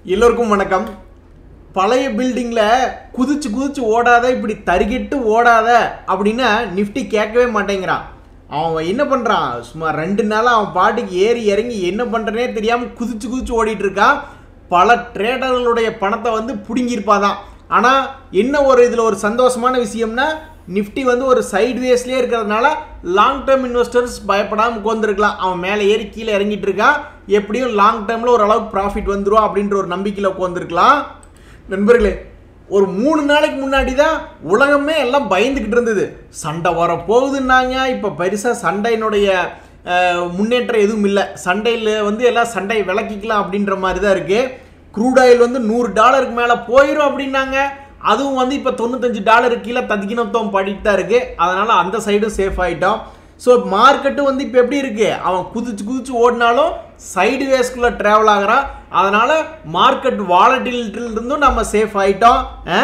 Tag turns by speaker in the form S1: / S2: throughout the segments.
S1: எல்லோருக்கும் வணக்கம் பழைய பில்டிங்கில் குதிச்சு குதிச்சு ஓடாத இப்படி தருகிட்டு ஓடாத அப்படின்னு நிஃப்டி கேட்கவே மாட்டேங்கிறான் அவன் என்ன பண்ணுறான் சும்மா ரெண்டு நாளாக அவன் பாட்டுக்கு ஏறி இறங்கி என்ன பண்ணுறனே தெரியாமல் குதிச்சு குதிச்சு ஓடிட்டு இருக்கான் பல ட்ரேடர்களுடைய பணத்தை வந்து பிடுங்கியிருப்பாதான் ஆனால் என்ன ஒரு இதில் ஒரு சந்தோஷமான விஷயம்னா நிஃப்டி வந்து ஒரு சைடு வேஸ்லேயே இருக்கிறதுனால லாங் டேர்ம் இன்வெஸ்டர்ஸ் பயப்படாமல் உட்காந்துருக்கலாம் அவன் மேலே ஏறி கீழே இறங்கிட்டு இருக்கான் எப்படியும் லாங் டேர்மில் ஓரளவுக்கு ப்ராஃபிட் வந்துடும் அப்படின்ற ஒரு நம்பிக்கையில் உட்காந்துருக்கலாம் நண்பர்களே ஒரு மூணு நாளைக்கு முன்னாடி தான் உலகமே எல்லாம் பயந்துக்கிட்டு இருந்தது சண்டை வர போகுதுன்னாங்க இப்போ பெருசாக சண்டையினுடைய அஹ், முன்னேற்றம் எதுவும் இல்லை சண்டையில் வந்து எல்லாம் சண்டையை விளக்கிக்கலாம் அப்படின்ற மாதிரி தான் இருக்குது க்ரூட் ஆயில் வந்து நூறு டாலருக்கு மேலே போயிடும் அப்படின்னாங்க அதுவும் வந்து இப்போ தொண்ணூத்தஞ்சு டாலருக்கு கீழே ததிக்கினத்துவம் பாடிட்டு தான் இருக்குது அதனால் அந்த சைடும் சேஃப் ஆகிட்டோம் ஸோ மார்க்கெட்டு வந்து இப்போ எப்படி இருக்கு அவன் குதிச்சு குதிச்சு ஓடினாலும் சைடு வேஸ்க்குள்ளே ட்ராவல் ஆகிறான் அதனால் மார்க்கெட் வாலட்டிலிட்டிலிருந்தும் நம்ம சேஃப் ஆகிட்டோம்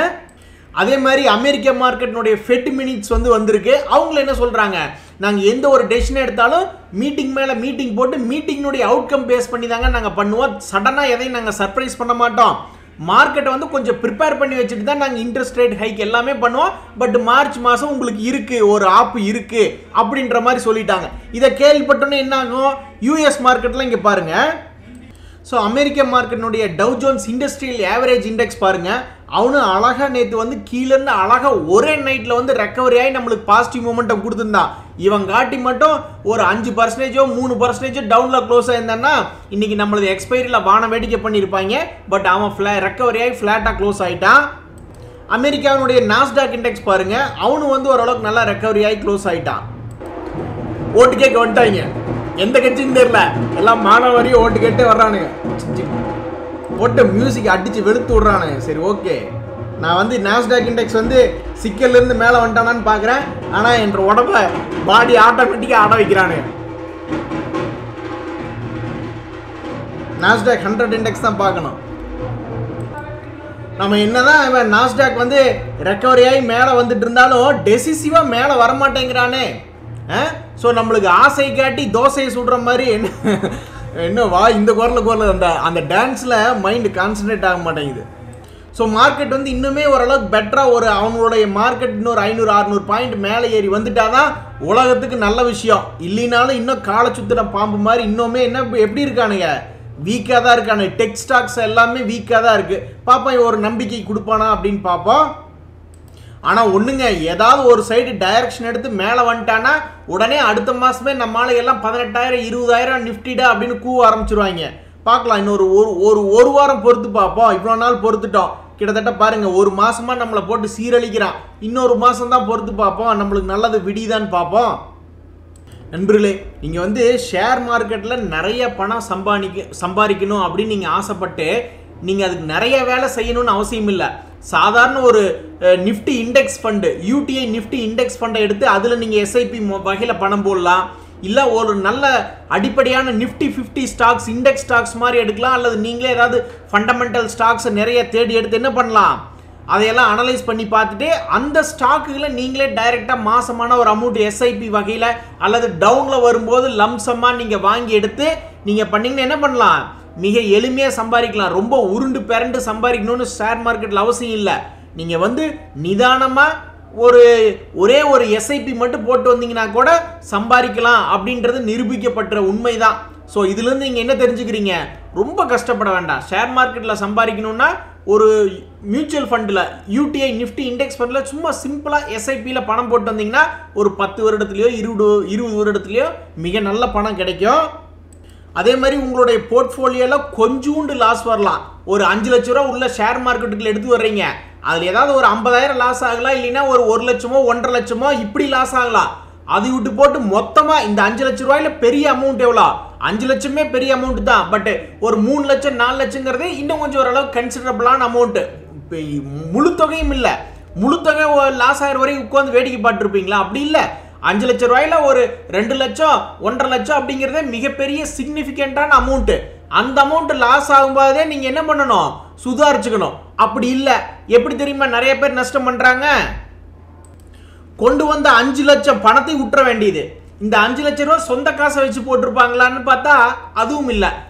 S1: அதே மாதிரி அமெரிக்க மார்க்கெட்டினுடைய ஃபெட் மினிட்ஸ் வந்து வந்திருக்கு அவங்கள என்ன சொல்கிறாங்க நாங்கள் எந்த ஒரு டெசிஷன் எடுத்தாலும் மீட்டிங் மேலே மீட்டிங் போட்டு மீட்டிங்கினுடைய அவுட்கம் பேஸ் பண்ணி தாங்க நாங்கள் பண்ணுவோம் சடனாக எதையும் நாங்கள் சர்ப்ரைஸ் பண்ண மாட்டோம் மார்க்கெட்டை வந்து கொஞ்சம் ப்ரிப்பேர் பண்ணி வச்சுட்டு தான் நாங்கள் இன்ட்ரெஸ்ட் ரேட் ஹைக் எல்லாமே பண்ணுவோம் பட் மார்ச் மாதம் உங்களுக்கு இருக்குது ஒரு ஆப்பு இருக்குது அப்படின்ற மாதிரி சொல்லிட்டாங்க இதை கேள்விப்பட்டோன்னே என்ன ஆகும் யூஎஸ் மார்க்கெட்டில் இங்கே பாருங்கள் ஸோ அமெரிக்க மார்க்கெட்டினுடைய Dow Jones industrial average index பாருங்க அவனும் அழகா நேற்று வந்து கீழேருந்து அழகா ஒரே நைட்டில் வந்து ரெக்கவரி ஆகி நம்மளுக்கு பாசிட்டிவ் மூமெண்டம் கொடுத்துருந்தான் இவன் காட்டி மட்டும் ஒரு அஞ்சு பர்சன்டேஜோ மூணு பர்சன்டேஜோ டவுனில் க்ளோஸ் ஆயிருந்தான்னா இன்னைக்கு நம்மளது எக்ஸ்பைரியில் வான வேடிக்கை பண்ணியிருப்பாங்க பட் அவன் ஃப்ளா ரெக்கவரி ஆகி ஃப்ளாட்டாக க்ளோஸ் ஆகிட்டான் அமெரிக்காவினுடைய நாஸ்டாக் இண்டெக்ஸ் பாருங்க அவனும் வந்து ஓரளவுக்கு நல்லா ரெக்கவரி ஆகி க்ளோஸ் ஆகிட்டான் ஓட்டு கேட்க வந்துட்டாங்க எந்த கட்சியும் தெரியல எல்லாம் மாணவரையும் ஓட்டு கேட்டே வர்றானுங்க ஓட்டு மியூசிக் அடிச்சு வெளுத்து விட்றானுங்க சரி ஓகே நான் வந்து நாஸ்டாக் இண்டெக்ஸ் வந்து சிக்கல்ல இருந்து மேலே வந்துட்டானான்னு பார்க்குறேன் ஆனால் என்ற உடம்ப பாடி ஆட்டோமேட்டிக்காக ஆட வைக்கிறானுங்க நாஸ்டாக் ஹண்ட்ரட் இண்டெக்ஸ் தான் பார்க்கணும் நம்ம என்னதான் இவன் நாஸ்டாக் வந்து ரெக்கவரி ஆகி மேலே வந்துட்டு இருந்தாலும் டெசிசிவாக மேலே வரமாட்டேங்கிறானே ஸோ நம்மளுக்கு ஆசை காட்டி தோசையை சுடுற மாதிரி என்ன என்ன வா இந்த குரல குரல் அந்த அந்த டான்ஸில் மைண்டு கான்சன்ட்ரேட் ஆக மாட்டேங்குது ஸோ மார்க்கெட் வந்து இன்னுமே ஓரளவுக்கு பெட்டராக ஒரு அவங்களுடைய மார்க்கெட் இன்னொரு ஐநூறு அறநூறு பாயிண்ட் மேலே ஏறி வந்துட்டாதான் உலகத்துக்கு நல்ல விஷயம் இல்லைனாலும் இன்னும் காலை சுத்தின பாம்பு மாதிரி இன்னுமே என்ன எப்படி இருக்கானுங்க வீக்காக தான் இருக்கானு டெக் ஸ்டாக்ஸ் எல்லாமே வீக்காக தான் இருக்குது பாப்பா இவன் ஒரு நம்பிக்கை கொடுப்பானா அப்படின்னு பார்ப்போம் ஆனால் ஒன்றுங்க ஏதாவது ஒரு சைடு டைரக்ஷன் எடுத்து மேலே வந்துட்டானா உடனே அடுத்த மாதமே நம்ம ஆளுங்கெல்லாம் பதினெட்டாயிரம் இருபதாயிரம் நிஃப்டிடா அப்படின்னு கூவ ஆரம்பிச்சிருவாங்க பார்க்கலாம் இன்னொரு ஒரு ஒரு ஒரு வாரம் பொறுத்து பார்ப்போம் இவ்வளோ நாள் பொறுத்துட்டோம் கிட்டத்தட்ட பாருங்க ஒரு மாசமா நம்மளை போட்டு சீரழிக்கிறான் இன்னொரு மாசம் தான் பொறுத்து பார்ப்போம் நம்மளுக்கு நல்லது விடிதான்னு பார்ப்போம் நண்பர்களே நீங்கள் வந்து ஷேர் மார்க்கெட்டில் நிறைய பணம் சம்பாதிக்க சம்பாதிக்கணும் அப்படின்னு நீங்கள் ஆசைப்பட்டு நீங்கள் அதுக்கு நிறைய வேலை செய்யணும்னு அவசியம் இல்லை சாதாரண ஒரு Nifty index fund UTI Nifty index ஃபண்டை எடுத்து அதில் நீங்கள் எஸ்ஐபி வகையில் பணம் போடலாம் இல்லை ஒரு நல்ல அடிப்படையான Nifty fifty stocks index stocks மாதிரி எடுக்கலாம் அல்லது நீங்களே ஏதாவது ஃபண்டமெண்டல் ஸ்டாக்ஸை நிறைய தேடி எடுத்து என்ன பண்ணலாம் அதையெல்லாம் அனலைஸ் பண்ணி பார்த்துட்டு அந்த ஸ்டாக்குகளை நீங்களே டைரெக்டாக மாசமான ஒரு அமௌண்ட் எஸ்ஐபி வகையில் அல்லது டவுனில் வரும்போது லம்சமாக நீங்கள் வாங்கி எடுத்து நீங்கள் பண்ணீங்கன்னா என்ன பண்ணலாம் மிக எளிமையாக சம்பாதிக்கலாம் ரொம்ப உருண்டு பிறண்டு சம்பாதிக்கணும்னு ஷேர் மார்க்கெட்டில் அவசியம் இல்லை நீங்கள் வந்து நிதானமாக ஒரு ஒரே ஒரு எஸ்ஐபி மட்டும் போட்டு வந்தீங்கன்னா கூட சம்பாதிக்கலாம் அப்படின்றது நிரூபிக்கப்பட்ட உண்மைதான் ஸோ இதுலேருந்து நீங்கள் என்ன தெரிஞ்சுக்கிறீங்க ரொம்ப கஷ்டப்பட வேண்டாம் ஷேர் மார்க்கெட்டில் சம்பாதிக்கணும்னா ஒரு மியூச்சுவல் ஃபண்டில் யூடிஐ நிஃப்டி இண்டெக்ஸ் ஃபண்டில் சும்மா சிம்பிளாக எஸ்ஐபியில் பணம் போட்டு வந்தீங்கன்னா ஒரு பத்து வருடத்துலையோ இருபது இருபது வருடத்துலையோ மிக நல்ல பணம் கிடைக்கும் அதே மாதிரி உங்களுடைய போர்ட்ஃபோலியோவில் கொஞ்சூண்டு லாஸ் வரலாம் ஒரு அஞ்சு லட்ச ரூபா உள்ள ஷேர் மார்க்கெட்டுக்குள்ள எடுத்து வர்றீங்க அதில் ஏதாவது ஒரு ஐம்பதாயிரம் லாஸ் ஆகலாம் இல்லைன்னா ஒரு ஒரு லட்சமோ ஒன்றரை லட்சமோ இப்படி லாஸ் ஆகலாம் அது விட்டு போட்டு மொத்தமாக இந்த அஞ்சு லட்ச ரூபாயில பெரிய அமௌண்ட் எவ்வளோ அஞ்சு லட்சமே பெரிய அமௌண்ட் தான் பட் ஒரு மூணு லட்சம் நாலு லட்சங்கிறது இன்னும் கொஞ்சம் ஓரளவு கன்சிடரபிளான அமௌண்ட்டு முழு தொகையும் இல்லை முழு தொகை லாஸ் ஆகிற வரைக்கும் உட்காந்து வேடிக்கை பார்த்துருப்பீங்களா அப்படி இல்லை அஞ்சு லட்ச ரூபாயில ஒரு ரெண்டு லட்சம் ஒன்றரை லட்சம் அப்படிங்கிறதே மிகப்பெரிய சிக்னிஃபிகண்டான அமௌண்ட்டு அந்த அமௌண்ட் லாஸ் ஆகும்போதே நீங்க என்ன பண்ணணும் சுதாரிச்சுக்கணும் அப்படி இல்லை எப்படி தெரியுமா நிறைய பேர் நஷ்டம் பண்றாங்க கொண்டு வந்த அஞ்சு லட்சம் பணத்தை விட்டுற வேண்டியது இந்த அஞ்சு லட்ச ரூபா சொந்த காசை வச்சு போட்டிருப்பாங்களான்னு பார்த்தா அதுவும் இல்லை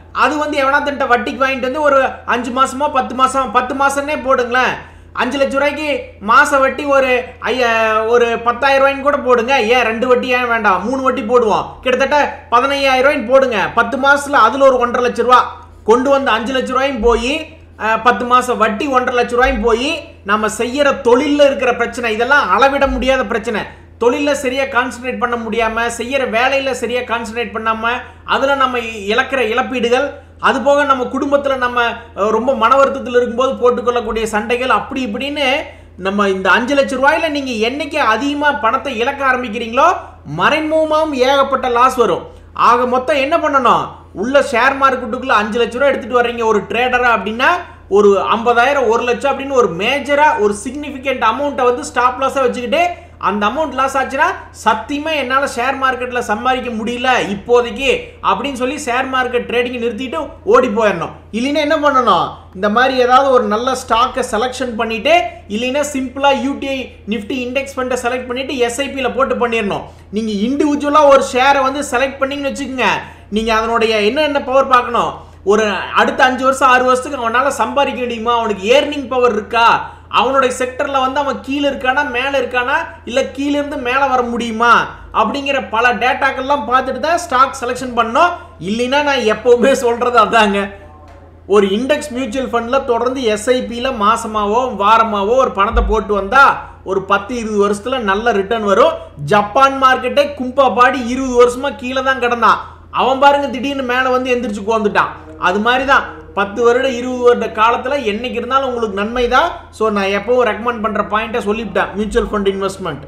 S1: அது வந்து எவனாத்திட்ட வட்டிக்கு வாங்கிட்டு வந்து ஒரு அஞ்சு மாசமா பத்து மாசம் பத்து மாசம்னே போடுங்களேன் அஞ்சு லட்ச ரூபாய்க்கு மாச வட்டி ஒரு ஐய ஒரு பத்தாயிரம் ரூபாய்ன்னு கூட போடுங்க ஏன் ரெண்டு வட்டி ஏன் வேண்டாம் மூணு வட்டி போடுவோம் கிட்டத்தட்ட பதினையாயிரம் ரூபாய்ன்னு போடுங்க பத்து மாசத்துல அதுல ஒரு ஒன்றரை லட்ச ரூபா கொண்டு வந்து அஞ்சு லட்ச ரூபாயும் போய் அஹ், பத்து மாசம் வட்டி ஒன்றரை லட்ச ரூபாயும் போய் நம்ம செய்யற தொழில்ல இருக்கிற பிரச்சனை இதெல்லாம் அளவிட முடியாத பிரச்சனை தொழில சரியா கான்சென்ட்ரேட் பண்ண முடியாம செய்யற வேலையில சரியா கான்சென்ட்ரேட் பண்ணாம அதுல நம்ம இழக்கிற இழப்பீடுகள் அது போக நம்ம குடும்பத்துல நம்ம அஹ், ரொம்ப மன வருத்தத்தில் இருக்கும்போது போட்டுக்கொள்ளக்கூடிய சண்டைகள் அப்படி இப்படின்னு நம்ம இந்த அஞ்சு லட்ச ரூபாயில நீங்க என்னைக்கு அதிகமா பணத்தை இழக்க ஆரம்பிக்கிறீங்களோ மறைமுகமாகவும் ஏகப்பட்ட லாஸ் வரும் ஆக மொத்தம் என்ன பண்ணணும் உள்ள ஷேர் மார்க்கெட்டுக்குள்ள அஞ்சு லட்ச ரூபா எடுத்துட்டு வர்றீங்க ஒரு ட்ரேடரா அப்படின்னா ஒரு ஐம்பதாயிரம் ஒரு லட்சம் அப்படின்னு ஒரு மேஜரா ஒரு சிக்னிஃபிகண்ட் அமௌண்ட்டை வந்து ஸ்டாப் லாஸா வச்சுக்கிட்டு அந்த அமௌண்ட் லாஸ் ஆச்சுன்னா சத்தியமா என்னால ஷேர் மார்க்கெட்ல சம்பாதிக்க முடியல இப்போதைக்கு அப்படின்னு சொல்லி ஷேர் மார்க்கெட் ட்ரேடிங் நிறுத்திட்டு ஓடி போயிடணும் இல்லைன்னா என்ன பண்ணணும் இந்த மாதிரி ஏதாவது ஒரு நல்ல ஸ்டாக்கை செலெக்ஷன் பண்ணிட்டு இல்லைன்னா சிம்பிளா யூடிஐ நிஃப்டி இண்டெக்ஸ் ஃபண்டை செலக்ட் பண்ணிட்டு எஸ்ஐபியில் போட்டு பண்ணிடணும் நீங்க இண்டிவிஜுவலா ஒரு ஷேரை வந்து செலக்ட் பண்ணீங்கன்னு வச்சுக்கோங்க நீங்க அதனுடைய என்னென்ன பவர் பார்க்கணும் ஒரு அடுத்த அஞ்சு வருஷம் ஆறு வருஷத்துக்கு அவனால சம்பாதிக்க முடியுமா அவனுக்கு ஏர்னிங் பவர் இருக்கா அவனுடைய செக்டர்ல வந்து அவன் கீழே இருக்கானா மேலே இருக்கானா இல்ல கீழ இருந்து மேலே வர முடியுமா அப்படிங்கிற பல டேட்டாக்கள்லாம் பார்த்துட்டு தான் ஸ்டாக் செலெக்ஷன் பண்ணோம் இல்லைன்னா நான் எப்பவுமே சொல்றது அதாங்க ஒரு இண்டெக்ஸ் மியூச்சுவல் ஃபண்டில் தொடர்ந்து எஸ்ஐபியில் மாசமாவோ வாரமாவோ ஒரு பணத்தை போட்டு வந்தா ஒரு பத்து இருபது வருஷத்துல நல்ல ரிட்டர்ன் வரும் ஜப்பான் மார்க்கெட்டே கும்பா பாடி இருபது வருஷமா கீழே தான் கிடந்தான் அவன் பாருங்க திடீர்னு மேலே வந்து எந்திரிச்சு கோந்துட்டான் அது மாதிரி தான் பத்து வருடம் இருபது வருட காலத்தில் என்னைக்கு இருந்தாலும் உங்களுக்கு நன்மை தான் ஸோ நான் எப்பவும் ரெக்கமெண்ட் பண்ணுற பாயிண்ட்டை சொல்லிவிட்டேன் மியூச்சுவல் ஃபண்ட் இன்வெஸ்ட்மெண்ட்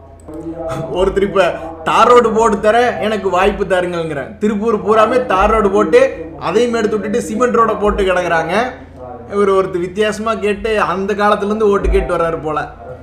S1: ஒருத்தர் இப்ப தார் ரோடு போட்டு தர எனக்கு வாய்ப்பு தருங்கிற திருப்பூர் பூராமே தார் ரோடு போட்டு அதையும் எடுத்து விட்டுட்டு சிமெண்ட் ரோட போட்டு கிடக்குறாங்க இவர் ஒருத்தர் வித்தியாசமா கேட்டு அந்த காலத்துல இருந்து ஓட்டு கேட்டு வர்றாரு போல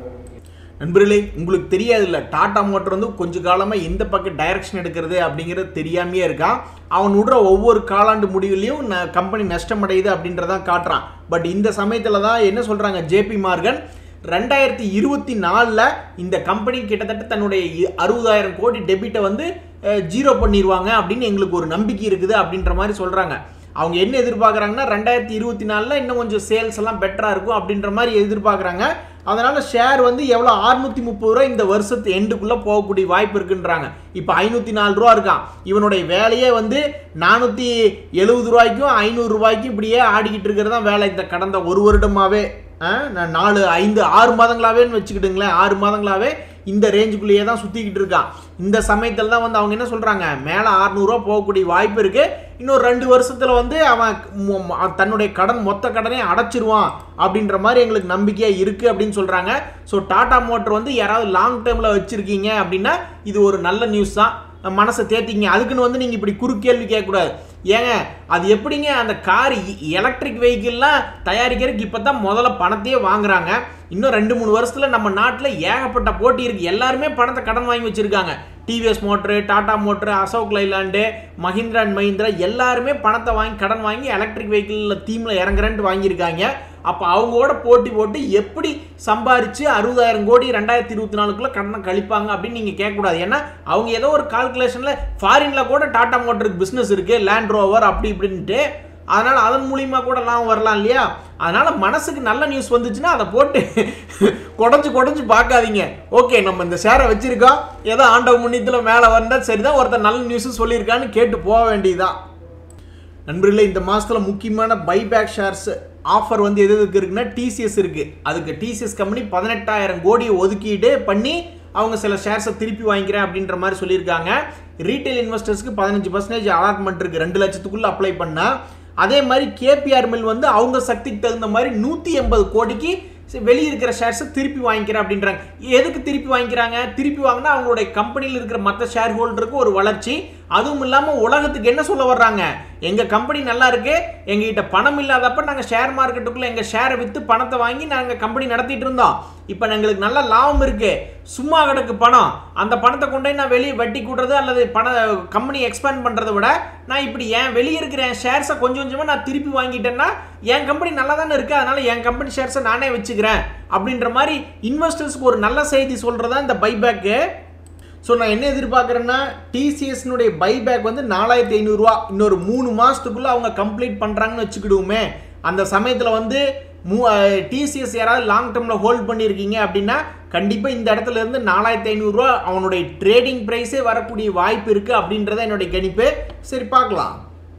S1: நண்பர்களே உங்களுக்கு தெரியாது இல்லை டாடா மோட்டர் வந்து கொஞ்ச காலமாக எந்த பக்கம் டைரக்ஷன் எடுக்கிறது அப்படிங்கிறது தெரியாமையே இருக்கான் அவன் விடுற ஒவ்வொரு காலாண்டு முடிவுலையும் ந கம்பெனி நஷ்டமடையுது அப்படின்றதான் காட்டுறான் பட் இந்த சமயத்தில் தான் என்ன சொல்கிறாங்க ஜேபி மார்கன் ரெண்டாயிரத்தி இருபத்தி நாலில் இந்த கம்பெனி கிட்டத்தட்ட தன்னுடைய இ- அறுபதாயிரம் கோடி டெபிட்டை வந்து ஜீரோ பண்ணிடுவாங்க அப்படின்னு எங்களுக்கு ஒரு நம்பிக்கை இருக்குது அப்படின்ற மாதிரி சொல்கிறாங்க அவங்க என்ன எதிர்பார்க்குறாங்கன்னா ரெண்டாயிரத்தி இருபத்தி நாலில் இன்னும் கொஞ்சம் சேல்ஸ் எல்லாம் பெட்டராக இருக்கும் அப்படின்ற மாதிரி எதிர்பார்க்குறாங்க அதனால ஷேர் வந்து எவ்வளோ அறுநூத்தி முப்பது ரூபா இந்த வருஷத்து எண்டுக்குள்ளே போகக்கூடிய வாய்ப்பு இருக்குன்றாங்க இப்போ ஐநூற்றி நாலு ரூபா இருக்கான் இவனுடைய வேலையே வந்து நானூற்றி எழுபது ரூபாய்க்கும் ஐநூறு ரூபாய்க்கும் இப்படியே ஆடிக்கிட்டு இருக்கிறது தான் வேலை இந்த கடந்த ஒரு வருடமாகவே நான் நாலு ஐந்து ஆறு மாதங்களாவேன்னு வச்சுக்கிட்டுங்களேன் ஆறு மாதங்களாவே இந்த ரேஞ்சுக்குள்ளேயே தான் சுற்றிக்கிட்டு இருக்கான் இந்த சமயத்தில் தான் வந்து அவங்க என்ன சொல்கிறாங்க மேலே அறுநூறுவா போகக்கூடிய வாய்ப்பு இருக்குது இன்னும் ரெண்டு வருஷத்தில் வந்து அவன் மொ- மொ- தன்னுடைய கடன் மொத்த கடனை அடைச்சிருவான் அப்படின்ற மாதிரி எங்களுக்கு நம்பிக்கையாக இருக்குது அப்படின்னு சொல்கிறாங்க ஸோ டாடா மோட்டர் வந்து யாராவது லாங் டேர்மில் வச்சுருக்கீங்க அப்படின்னா இது ஒரு நல்ல நியூஸ் தான் மனசை தேத்திங்க அதுக்குன்னு வந்து நீங்கள் இப்படி குறுக்கேள்வி கேட்கக்கூடாது ஏங்க அது எப்படிங்க அந்த கார் எலக்ட்ரிக் வெஹிக்கிள்லாம் தயாரிக்கிறதுக்கு இப்போ தான் முதல்ல பணத்தையே வாங்குறாங்க இன்னும் ரெண்டு மூணு வருஷத்தில் நம்ம நாட்டில் ஏகப்பட்ட போட்டி இருக்குது எல்லாருமே பணத்தை கடன் வாங்கி வச்சுருக்காங்க TVS motor Tata motor Ashok Leyland Mahindra and Mahindra எல்லாருமே பணத்தை வாங்கி கடன் வாங்கி எலக்ட்ரிக் வெஹிக்கிளில் தீமில் இறங்குறேன்ட்டு வாங்கியிருக்காங்க அப்போ அவங்களோட போட்டி போட்டு எப்படி சம்பாரிச்சு அறுபதாயிரம் கோடி ரெண்டாயிரத்தி இருபத்தி நாலுக்குள்ள கடனை கழிப்பாங்க அப்படின்னு நீங்கள் கேட்கக்கூடாது ஏன்னா அவங்க ஏதோ ஒரு கால்குலேஷனில் ஃபாரினில் கூட டாடா மோட்டருக்கு பிஸ்னஸ் இருக்குது லேண்ட் ரோவர் அப்படி இப்படின்ட்டு அதனால் அதன் மூலியமாக கூட லாபம் வரலாம் இல்லையா அதனால் மனசுக்கு நல்ல நியூஸ் வந்துச்சுன்னா அதை போட்டு குடஞ்சு குடஞ்சு பார்க்காதீங்க ஓகே நம்ம இந்த ஷேரை வச்சிருக்கோம் ஏதோ ஆண்டவ முன்னியத்தில் மேலே வந்தால் சரிதான் ஒருத்தர் நல்ல நியூஸும் சொல்லியிருக்கான்னு கேட்டு போக வேண்டியதுதான் நண்பர்களே இந்த மாசத்துல முக்கியமான பைபேக் ஷேர்ஸ் ஆஃபர் வந்து எது எதுக்கு இருக்குன்னா டிசிஎஸ் இருக்கு அதுக்கு டிசிஎஸ் கம்பெனி பதினெட்டாயிரம் கோடியை ஒதுக்கீடு பண்ணி அவங்க சில ஷேர்ஸை திருப்பி வாங்கிக்கிறேன் அப்படின்ற மாதிரி சொல்லியிருக்காங்க ரீட்டைல் இன்வெஸ்டர்ஸ்க்கு பதினஞ்சு பர்சன்டேஜ் அலாட்மெண்ட் இருக்கு ரெண்டு லட்சத்துக்குள்ள அப்ளை பண்ணா அதே மாதிரி கேபிஆர் மில் வந்து அவங்க சக்திக்கு தகுந்த மாதிரி நூற்றி எண்பது கோடிக்கு சரி, வெளிய இருக்கிற ஷேர்ஸை திருப்பி வாங்கிக்கிறேன் அப்படின்றாங்க எதுக்கு திருப்பி வாங்கிக்கிறாங்க திருப்பி வாங்கினா அவங்களுடைய கம்பெனியில் இருக்கிற மற்ற ஷேர் ஹோல்டருக்கு ஒரு வளர்ச்சி அதுவும் இல்லாமல் உலகத்துக்கு என்ன சொல்ல வர்றாங்க எங்கள் கம்பெனி நல்லா இருக்கு எங்ககிட்ட பணம் இல்லாதப்ப நாங்கள் ஷேர் மார்க்கெட்டுக்குள்ளே எங்கள் ஷேரை விற்று பணத்தை வாங்கி நாங்கள் கம்பெனி நடத்திட்டு இருந்தோம் இப்போ எங்களுக்கு நல்ல லாபம் இருக்கு சும்மா கிடக்கு பணம் அந்த பணத்தை கொண்டு போய் நான் வெளியே வட்டி கூட்டுறது அல்லது பண கம்பெனி எக்ஸ்பேண்ட் பண்ணுறதை விட நான் இப்படி ஏன் வெளியே இருக்கிற என் ஷேர்ஸை கொஞ்சம் கொஞ்சமாக நான் திருப்பி வாங்கிட்டேன்னா என் கம்பெனி நல்லா தானே இருக்கு அதனால என் கம்பெனி ஷேர்ஸை நானே வச்சுக்கிறேன் அப்படின்ற மாதிரி இன்வெஸ்டர்ஸ்க்கு ஒரு நல்ல செய்தி சொல்றதா இந்த பைபேக்கு ஸோ நான் என்ன எதிர்பார்க்குறேன்னா டிசிஎஸ்னுடைய பைபேக் வந்து நாலாயிரத்தி ஐநூறுரூவா இன்னொரு மூணு மாதத்துக்குள்ளே அவங்க கம்ப்ளீட் பண்ணுறாங்கன்னு வச்சுக்கிடுவோமே அந்த சமயத்தில் வந்து மூ டிசிஎஸ் யாராவது லாங் டேர்மில் ஹோல்ட் பண்ணியிருக்கீங்க அப்படின்னா கண்டிப்பாக இந்த இடத்துல இருந்து நாலாயிரத்தி ஐநூறுரூவா அவனுடைய ட்ரேடிங் ப்ரைஸே வரக்கூடிய வாய்ப்பு இருக்குது அப்படின்றத என்னுடைய கணிப்பு சரி பார்க்கலாம்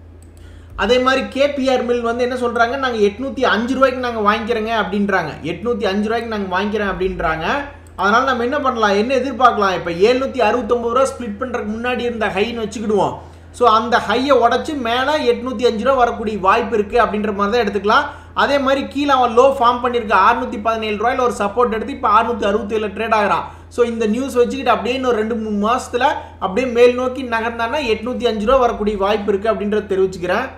S1: அதே மாதிரி கேபிஆர் மில் வந்து என்ன சொல்கிறாங்க நாங்கள் எட்நூற்றி அஞ்சு ரூபாய்க்கு நாங்கள் வாங்கிக்கிறோங்க அப்படின்றாங்க எட்நூற்றி அஞ்சு ரூபாய்க்கு நாங்கள் வாங்கிக்கிறோம் அப்படின்றாங்க அதனால் நம்ம என்ன பண்ணலாம் என்ன எதிர்பார்க்கலாம் இப்போ ஏழ்நூற்றி அறுபத்தொம்பது ரூபா ஸ்ப்ளிட் பண்ணுறதுக்கு முன்னாடி இருந்த ஹைன்னு வச்சுக்கிடுவோம் ஸோ அந்த ஹையை உடச்சி மேலே எட்நூற்றி அஞ்சு ரூபா வரக்கூடிய வாய்ப்பு இருக்குது அப்படின்ற மாதிரி தான் எடுத்துக்கலாம் அதே மாதிரி கீழே அவன் லோ ஃபார்ம் பண்ணியிருக்க அறுநூற்றி பதினேழு ரூபாயில் ஒரு சப்போர்ட் எடுத்து இப்போ அறுநூற்றி அறுபத்தேழு ட்ரேட் ஆகிறான் ஸோ இந்த நியூஸ் வச்சுக்கிட்டு அப்படியே இன்னும் ரெண்டு மூணு மாதத்தில் அப்படியே மேல் நோக்கி நகர்ந்தான்னா எட்நூற்றி அஞ்சு ரூபா வரக்கூடிய வாய்ப்பு இருக்குது அப்படின்றத தெரிவிச்சுக்கிறேன்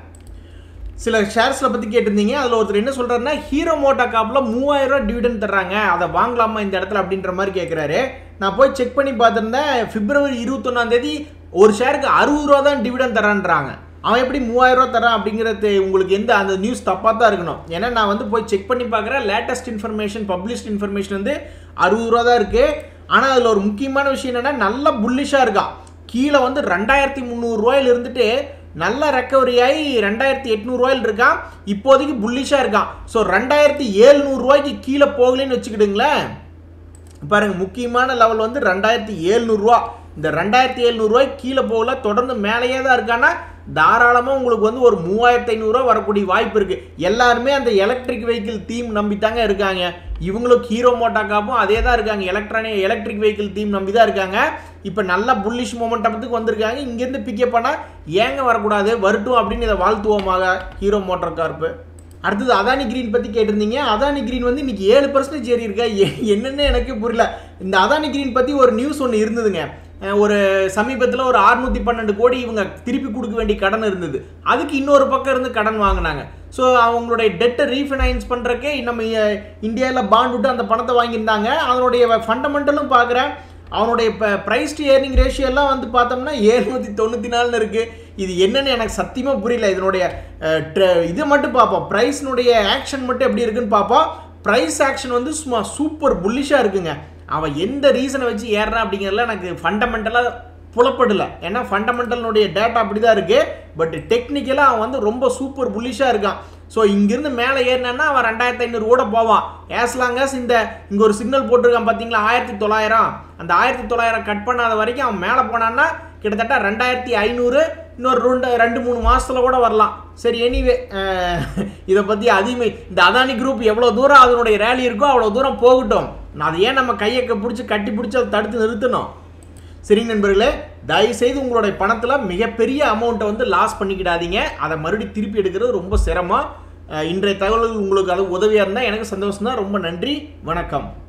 S1: சில ஷேர்ஸில் பற்றி கேட்டிருந்தீங்க அதில் ஒருத்தர் என்ன சொல்கிறாருன்னா ஹீரோ மோட்டா காப்பில் மூவாயிரம் ரூபா டிவிடன் தர்றாங்க அதை வாங்கலாமா இந்த இடத்துல அப்படின்ற மாதிரி கேட்குறாரு நான் போய் செக் பண்ணி பார்த்துருந்தேன் பிப்ரவரி இருபத்தொன்னாம் தேதி ஒரு ஷேருக்கு அறுபது ரூபா தான் டிவிடன் தரான்றாங்க அவன் எப்படி மூவாயிரம் ரூபா தரான் அப்படிங்கிறது உங்களுக்கு எந்த அந்த நியூஸ் தப்பாக தான் இருக்கணும் ஏன்னா நான் வந்து போய் செக் பண்ணி பார்க்குறேன் லேட்டஸ்ட் இன்ஃபர்மேஷன் பப்ளிஷ்ட் இன்ஃபர்மேஷன் வந்து அறுபது ரூபா தான் இருக்குது ஆனால் அதில் ஒரு முக்கியமான விஷயம் என்னென்னா நல்ல புல்லிஷாக இருக்கான் கீழே வந்து ரெண்டாயிரத்தி முந்நூறுரூவாயில் இருந்துட்டு நல்ல ரெக்கவரி ஆகி ரெண்டாயிரத்தி எட்நூறுவாயில் இருக்கான் இப்போதைக்கு புல்லிஷாக இருக்கான் ஸோ ரெண்டாயிரத்தி ஏழ்நூறுவாய்க்கு கீழே போகலன்னு வச்சுக்கிடுங்களேன் பாருங்க முக்கியமான லெவல் வந்து ரெண்டாயிரத்தி ஏழ்நூறுவா இந்த ரெண்டாயிரத்தி ஏழ்நூறுவாய்க்கு கீழே போகல தொடர்ந்து மேலேயே தான் இருக்கான்னா தாராளமாக உங்களுக்கு வந்து ஒரு மூவாயிரத்தி ஐநூறுரூவா வரக்கூடிய வாய்ப்பு இருக்குது எல்லாருமே அந்த எலக்ட்ரிக் வெஹிக்கிள் தீம் நம்பி தாங்க இருக்காங்க இவங்களும் ஹீரோ மோட்டாக்காப்பும் அதே தான் இருக்காங்க எலக்ட்ரானிக் எலக்ட்ரிக் வெஹிக்கிள் தீம் நம்பி தான் இருக்காங்க இப்போ நல்ல புல்லிஷ் மூமெண்டத்துக்கு வந்திருக்காங்க இங்கேருந்து பிக்கப் பண்ணால் ஏங்க வரக்கூடாது வரட்டும் அப்படின்னு இதை வாழ்த்துவோமாக ஹீரோ மோட்டார் கார்ப்பு அடுத்தது அதானி கிரீன் பற்றி கேட்டிருந்தீங்க அதானி கிரீன் வந்து இன்னைக்கு ஏழு பர்சன்டேஜ் ஏறி இருக்கா எ- என்னன்னு எனக்கு புரியல இந்த அதானி கிரீன் பற்றி ஒரு நியூஸ் ஒன்று இருந்ததுங்க அஹ் ஒரு சமீபத்தில் ஒரு 612 பன்னெண்டு கோடி இவங்க திருப்பி கொடுக்க வேண்டிய கடன் இருந்தது அதுக்கு இன்னொரு பக்கம் இருந்து கடன் வாங்கினாங்க ஸோ அவங்களுடைய டெட்டை ரீஃபினைன்ஸ் பண்ணுறக்கே நம்ம இந்தியாவில் பாண்ட் விட்டு அந்த பணத்தை வாங்கியிருந்தாங்க அதனுடைய ஃபண்டமெண்டலும் பார்க்குறேன் அவனுடைய இப்போ ப்ரைஸ் டு ஏர்னிங் ரேஷியோ எல்லாம் வந்து பார்த்தோம்னா ஏழ்நூற்றி தொண்ணூற்றி நாலுன்னு இருக்குது இது என்னன்னு எனக்கு சத்தியமாக புரியல இதனுடைய அஹ், ட்ர- இது மட்டும் பார்ப்போம் ப்ரைஸ்னுடைய ஆக்ஷன் மட்டும் எப்படி இருக்குன்னு பார்ப்போம் ப்ரைஸ் ஆக்ஷன் வந்து சும்மா சூப்பர் புல்லிஷாக இருக்குங்க அவன் எந்த ரீசனை வச்சு ஏறுறான் அப்படிங்கிறதுல எனக்கு ஃபண்டமெண்டலாக புலப்படல ஏன்னா ஃபண்டமெண்டல்னுடைய டேட்டா அப்படி தான் இருக்குது பட் டெக்னிக்கலாக அவன் வந்து ரொம்ப சூப்பர் புல்லிஷாக இருக்கான் ஸோ இங்கிருந்து மேலே ஏறினான்னா அவன் ரெண்டாயிரத்தி ஐநூறு கூட போவான் as long as இந்த இங்கே ஒரு சிக்னல் போட்டிருக்கான் பார்த்தீங்களா ஆயிரத்தி தொள்ளாயிரம் அந்த ஆயிரத்தி தொள்ளாயிரம் கட் பண்ணாத வரைக்கும் அவன் மேலே போனான்னா கிட்டத்தட்ட ரெண்டாயிரத்தி ஐநூறு இன்னொரு ரெண்டு ரெண்டு மூணு மாசத்துல கூட வரலாம் சரி எனிவே இதை பற்றி அதிகமே இந்த அதானி குரூப் எவ்வளோ தூரம் அதனுடைய ரேலி இருக்கோ அவ்வளோ தூரம் போகட்டும் நான் அதை ஏன் நம்ம கையை பிடிச்சி கட்டி பிடிச்சி அதை தடுத்து நிறுத்தணும் சரிங்க நண்பர்களே தயவுசெய்து உங்களுடைய பணத்தில் மிகப்பெரிய அமௌண்ட்டை வந்து லாஸ் பண்ணிக்கிடாதீங்க அதை மறுபடியும் திருப்பி எடுக்கிறது ரொம்ப சிரமம் அஹ் இன்றைய தகவல்கள் உங்களுக்கு அது உதவியாக இருந்தால் எனக்கு சந்தோஷம் தான் ரொம்ப நன்றி வணக்கம்